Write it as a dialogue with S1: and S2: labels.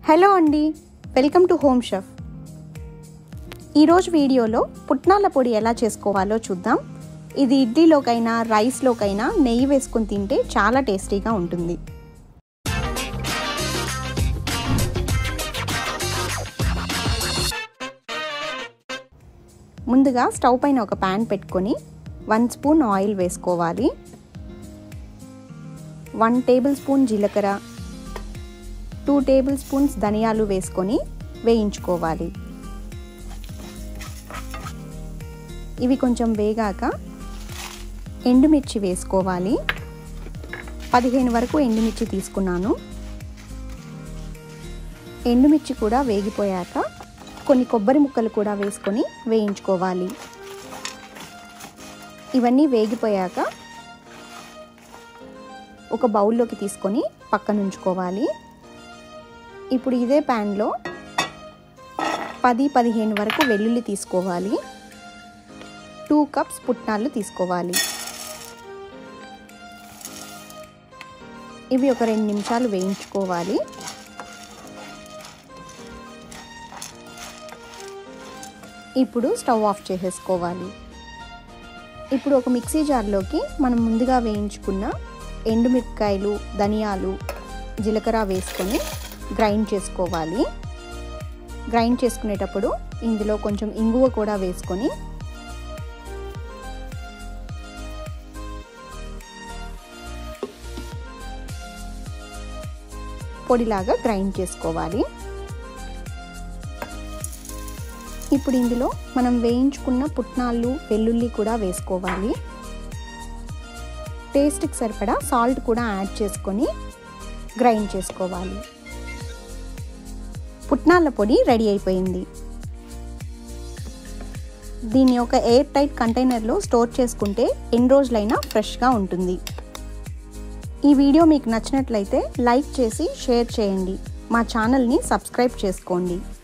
S1: hello అండి welcome to home chef ఈరోజు వీడియోలో పుట్నాల పొడి ఎలా చేసుకోవాలో చూద్దాం ఇది ఇడ్లీలోకైనా రైస్లోకైనా నెయ్యి వేసుకుని తింటే చాలా టేస్టీగా ఉంటుంది ముందుగా స్టవ్ పైన ఒక ప్యాన్ పెట్టుకొని వన్ స్పూన్ ఆయిల్ వేసుకోవాలి వన్ టేబుల్ స్పూన్ జీలకర్ర టూ టేబుల్ స్పూన్స్ ధనియాలు వేసుకొని వేయించుకోవాలి ఇవి కొంచెం వేగాక ఎండుమిర్చి వేసుకోవాలి పదిహేను వరకు ఎండుమిర్చి తీసుకున్నాను ఎండుమిర్చి కూడా వేగిపోయాక కొన్ని కొబ్బరి ముక్కలు కూడా వేసుకొని వేయించుకోవాలి ఇవన్నీ వేగిపోయాక ఒక బౌల్లోకి తీసుకొని పక్కన ఉంచుకోవాలి ఇప్పుడు ఇదే ప్యాన్లో పది పదిహేను వరకు వెల్లుల్లి తీసుకోవాలి టూ కప్స్ పుట్నాలు తీసుకోవాలి ఇవి ఒక రెండు నిమిషాలు వేయించుకోవాలి ఇప్పుడు స్టవ్ ఆఫ్ చేసేసుకోవాలి ఇప్పుడు ఒక మిక్సీ జార్లోకి మనం ముందుగా వేయించుకున్న ఎండుమిరపకాయలు ధనియాలు జీలకర్ర వేసుకొని గ్రైండ్ చేసుకోవాలి గ్రైండ్ చేసుకునేటప్పుడు ఇందులో కొంచెం ఇంగువ కూడా వేసుకొని పొడిలాగా గ్రైండ్ చేసుకోవాలి ఇప్పుడు ఇందులో మనం వేయించుకున్న పుట్నాలు వెల్లుల్లి కూడా వేసుకోవాలి టేస్ట్కి సరిపడా సాల్ట్ కూడా యాడ్ చేసుకొని గ్రైండ్ చేసుకోవాలి పుట్నాల పొడి రెడీ అయిపోయింది దీన్ని ఒక ఎయిర్ టైట్ కంటైనర్లో స్టోర్ చేసుకుంటే ఎన్ని రోజులైనా ఫ్రెష్గా ఉంటుంది ఈ వీడియో మీకు నచ్చినట్లయితే లైక్ చేసి షేర్ చేయండి మా ఛానల్ని సబ్స్క్రైబ్ చేసుకోండి